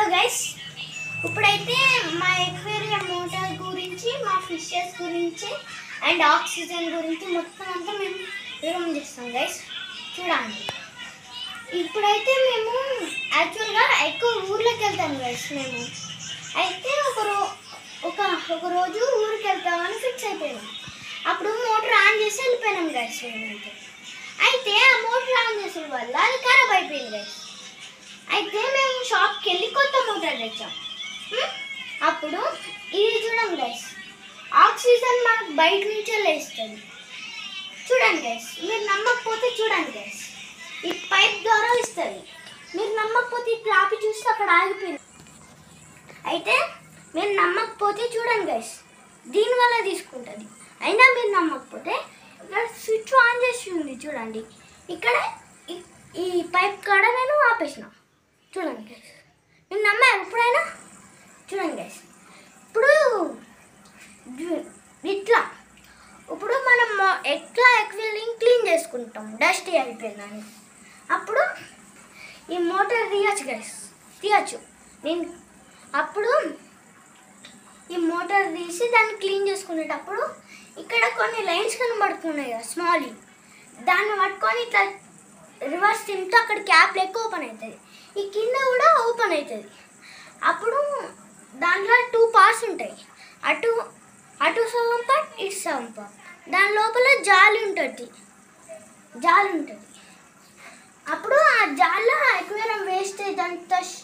Guys ఇప్పుడైతే మా aquarium motor గురించి మా ఫిషెస్ గురించి అండ్ ఆక్సిజన్ గురించి మొత్తం అంతా మేము వివరం చేస్తాం గైస్ చూడండి ఇప్పుడైతే మేము యాక్చువల్గా ఎక్కువ ఊర్లోకి వెళ్తాం గైస్ మేము అయితే ఒక రో ఒక ఒక రోజు ఊరికి వెళ్తామని ఫిక్స్ అయిపోయినాం అప్పుడు మోటార్ ఆన్ చేసి వెళ్ళిపోయినాం గైస్ మేమైతే అయితే ఆ మోటార్ ఆన్ చేసిన వల్ల అది ఖరాబ్ అయిపోయింది గైస్ అయితే మేము షాప్కి వెళ్ళి కొత్త మోటార్ తెచ్చాం హ్మ్? అప్పుడు ఇది చూడండి గైస్ ఆక్సిజన్ మనకు బయట నుంచే లేస్తుంది చూడండి గైస్ మీరు నమ్మకపోతే చూడండి గైస్ ఈ పైప్ ద్వారా ఇస్తుంది మీరు నమ్మకపోతే ఇట్లా ఆపి చూస్తే అక్కడ ఆగిపోయింది అయితే మీరు నమ్మకపోతే చూడండి గైస్ దీనివల్ల తీసుకుంటుంది అయినా మీరు నమ్మకపోతే ఇక్కడ స్విచ్ ఆన్ చేసి ఉంది చూడండి ఇక్కడ ఈ- ఈ పైప్ కాడ నేను ఆపేసిన చూడండి గైస్ మీరు నమ్మారు ఎప్పుడైనా చూడండి గైస్ ఇప్పుడు జు- ఇట్లా ఇప్పుడు మనం మొ- ఎట్లా ఎక్విలింగ్ క్లీన్ చేసుకుంటాం డస్ట్ అయిపోయిందని అప్పుడు ఈ మోటార్ తీయచ్చు గైస్ తీయచ్చు నేను అప్పుడు ఈ మోటార్ తీసి దాన్ని క్లీన్ చేసుకునేటప్పుడు ఇక్కడ కొన్ని లైన్స్ కనబడుతున్నాయి కదా స్మాల్ దాన్ని పట్టుకొని ఇట్లా రివర్స్ తింటే అక్కడ క్యాప్ లెక్క ఓపెన్ అవుతుంది ఈ కింద కూడా ఓపెన్ అవుతుంది అప్పుడు దాంట్లో టూ పార్ట్స్ ఉంటాయి అటు అటు సగం పార్ట్ ఇటు సగం పార్ట్ దాని లోపల జాలి ఉంటుంది జాలి ఉంటుంది అప్పుడు ఆ జాలిలో ఎక్వేరియం వేస్టేజ్ అంతా ష్-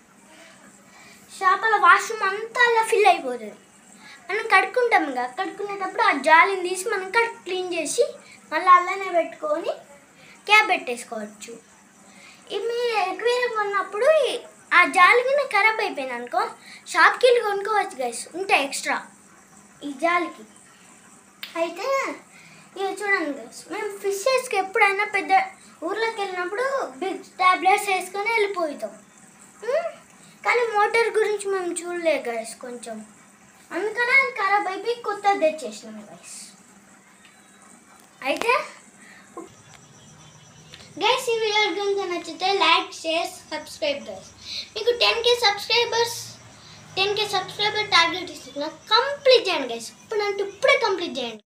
చేపల వాష్రూమ్ అంతా అలా ఫిల్ అయిపోతుంది మనం కడుక్కుంటాం కదా కడుక్కునేటప్పుడు ఆ జాలిని తీసి మనం కడుక్కు క్లీన్ చేసి మళ్ళీ అలానే పెట్టుకొని క్యాప్ పెట్టేసుకోవచ్చు ఇది మీ ఎక్వేరియం కొన్నప్పుడు ఈ- ఆ జాలి కింద ఖరాబ్ అయిపోయింది అనుకో షాప్కి వెళ్ళి కొనుక్కోవచ్చు గైస్ ఉంటాయి ఎక్స్ట్రా ఈ జాలికి అయితే ఇక చూడండి గైస్ మేము ఫిషెస్కి ఎప్పుడైనా పెద్ద ఊర్లోకి వెళ్ళినప్పుడు బిగ్ టాబ్లెట్స్ వేసుకొని వెళ్ళిపోతాం ఉమ్, కానీ మోటార్ గురించి మేము చూడలేదు గైస్ కొంచెం అందుకనే అది ఖరాబ్ అయిపోయి కొత్తది తెచ్చేసినాం గైస్ అయితే గైస్ ఈ వీడియో కనుక నచ్చితే లైక్ షేర్ సబ్స్క్రైబ్ గైస్ మీకు ten K subscribers ten K subscriber target ఇస్తున్నా కంప్లీట్ చేయండి గైస్ ఇప్పుడు అంటే ఇప్పుడే కంప్లీట్ చేయండి